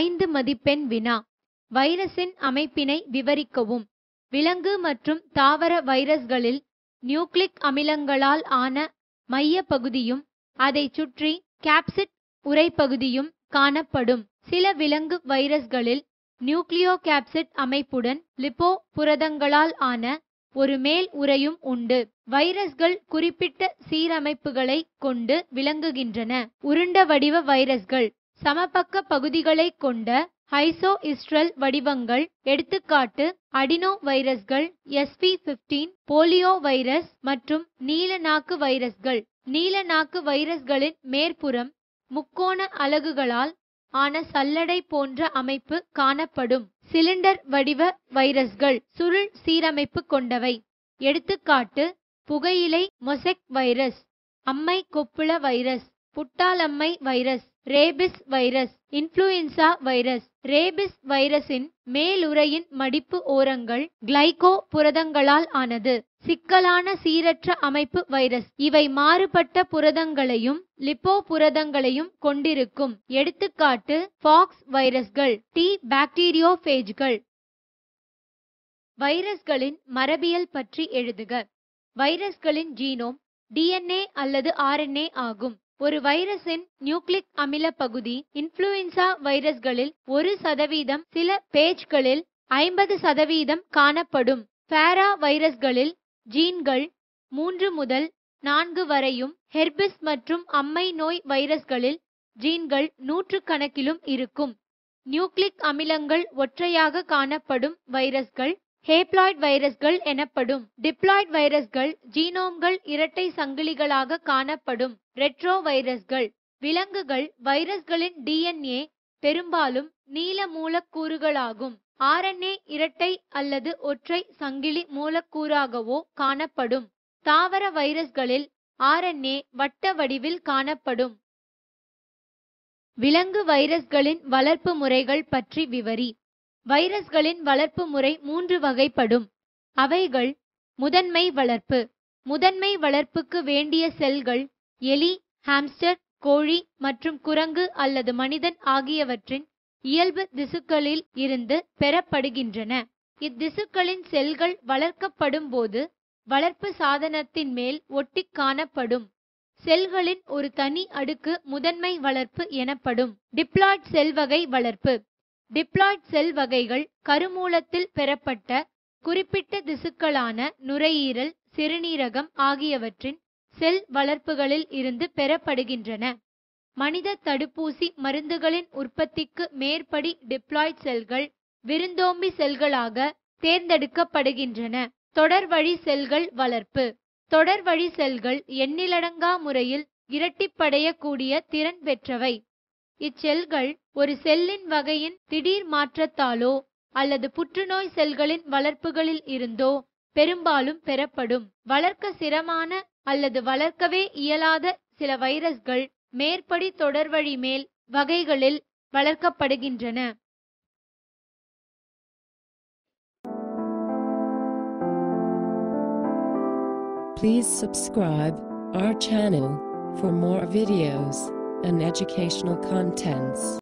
ஐந்து மதிப்பெண் வினா வைரஸின் அமைப்பினை விவரிக்கவும் விலங்கு மற்றும் தாவர வைரஸ்களில் நியூக்ளிக் அமிலங்களால் ஆன மைய பகுதியும் அதைச் சுற்றி கேப்சிட் உறைப்பகுதியும் காணப்படும் சில விலங்கு வைரஸ்களில் நியூக்ளியோ கேப்சிட் அமைப்புடன் லிப்போ புரதங்களால் ஆன ஒரு மேல் உறையும் உண்டு வைரஸ்கள் குறிப்பிட்ட சீரமைப்புகளை கொண்டு விளங்குகின்றன உருண்ட வடிவ வைரஸ்கள் சமபக்க பகுதிகளை கொண்ட ஹைசோஇஸ்ட்ரல் வடிவங்கள் எடுத்துக்காட்டு அடினோ வைரஸ்கள் எஸ்பி பிப்டீன் போலியோ வைரஸ் மற்றும் நீலநாக்கு வைரஸ்கள் நீலநாக்கு வைரஸ்களின் மேற்புறம் முக்கோண அலகுகளால் ஆன சல்லடை போன்ற அமைப்பு காணப்படும் சிலிண்டர் வடிவ வைரஸ்கள் சுருள் சீரமைப்பு கொண்டவை எடுத்துக்காட்டு புகையிலை மொசெக் வைரஸ் அம்மை கொப்புள வைரஸ் புட்டாலம்மை virus rabies virus influenza virus rabies வைரஸின் மேலுறையின் மடிப்பு ஓரங்கள் கிளைகோ புரதங்களால் ஆனது சிக்கலான சீரற்ற அமைப்பு வைரஸ் இவை மாறுபட்ட புரதங்களையும் லிப்போ புரதங்களையும் கொண்டிருக்கும் எடுத்துக்காட்டு பாக்ஸ் வைரஸ்கள் டி பாக்டீரியோபேஜ்கள் வைரஸ்களின் மரபியல் பற்றி எழுதுக வைரஸ்களின் ஜீனோம் டிஎன்ஏ அல்லது ஆர்என்ஏ ஆகும் ஒரு வைரஸின் நியூக்ளிக் அமில பகுதி இன்ஃப்ளூயன்சா வைரஸ்களில் ஒரு சதவீதம் சில பேஜ்களில் ஐம்பது சதவீதம் காணப்படும் பேரா வைரஸ்களில் ஜீன்கள் மூன்று முதல் நான்கு வரையும் ஹெர்பிஸ் மற்றும் அம்மை நோய் வைரஸ்களில் ஜீன்கள் நூற்று கணக்கிலும் இருக்கும் நியூக்ளிக் அமிலங்கள் ஒற்றையாக காணப்படும் வைரஸ்கள் ஹேப்ளாய்ட் வைரஸ்கள் எனப்படும் டிப்ளாய்ட் வைரஸ்கள் ஜீனோம்கள் இரட்டை சங்கிலிகளாக காணப்படும் ரெட்ரோ வைரஸ்கள் விலங்குகள் வைரஸ்களின் டிஎன்ஏ பெரும்பாலும் நீல மூலக்கூறுகளாகும் ஆர்என்ஏ இரட்டை அல்லது ஒற்றை சங்கிலி மூலக்கூறாகவோ காணப்படும் தாவர வைரஸ்களில் ஆர்என்ஏ வட்ட வடிவில் காணப்படும் விலங்கு வைரஸ்களின் வளர்ப்பு முறைகள் பற்றி விவரி வைரஸ்களின் வளர்ப்பு முறை மூன்று வகைப்படும் அவைகள் முதன்மை வளர்ப்பு முதன்மை வளர்ப்புக்கு வேண்டிய செல்கள் எலி ஹாம்ஸ்டர் கோழி மற்றும் குரங்கு அல்லது மனிதன் ஆகியவற்றின் இயல்பு திசுக்களில் இருந்து பெறப்படுகின்றன இத்திசுக்களின் செல்கள் வளர்க்கப்படும் போது வளர்ப்பு சாதனத்தின் மேல் ஒட்டிக் காணப்படும் செல்களின் ஒரு தனி அடுக்கு முதன்மை வளர்ப்பு எனப்படும் டிப்ளாய்ட் செல் வகை வளர்ப்பு டிப்ளாய்ட் செல் வகைகள் கருமூலத்தில் பெறப்பட்ட குறிப்பிட்ட திசுக்களான நுரையீரல் சிறுநீரகம் ஆகியவற்றின் செல் வளர்ப்புகளில் இருந்து பெறப்படுகின்றன மனித தடுப்பூசி மருந்துகளின் உற்பத்திக்கு மேற்படி டிப்ளாய்ட் செல்கள் விருந்தோம்பி செல்களாக தேர்ந்தெடுக்கப்படுகின்றன தொடர்வழி செல்கள் வளர்ப்பு தொடர்வழி செல்கள் எண்ணிலடங்கா முறையில் இரட்டிப்படையக்கூடிய திறன் பெற்றவை இச்செல்கள் ஒரு செல்லின் வகையின் திடீர் மாற்றத்தாலோ அல்லது புற்றுநோய் செல்களின் வளர்ப்புகளில் இருந்தோ பெரும்பாலும் பெறப்படும் வளர்க்க சிரமமான அல்லது வளர்க்கவே இயலாத சில வைரஸ்கள் மேற்படி தொடர்வழி மேல் வகைகளில் வளர்க்கப்படுகின்றன Please subscribe our channel for more videos and educational contents.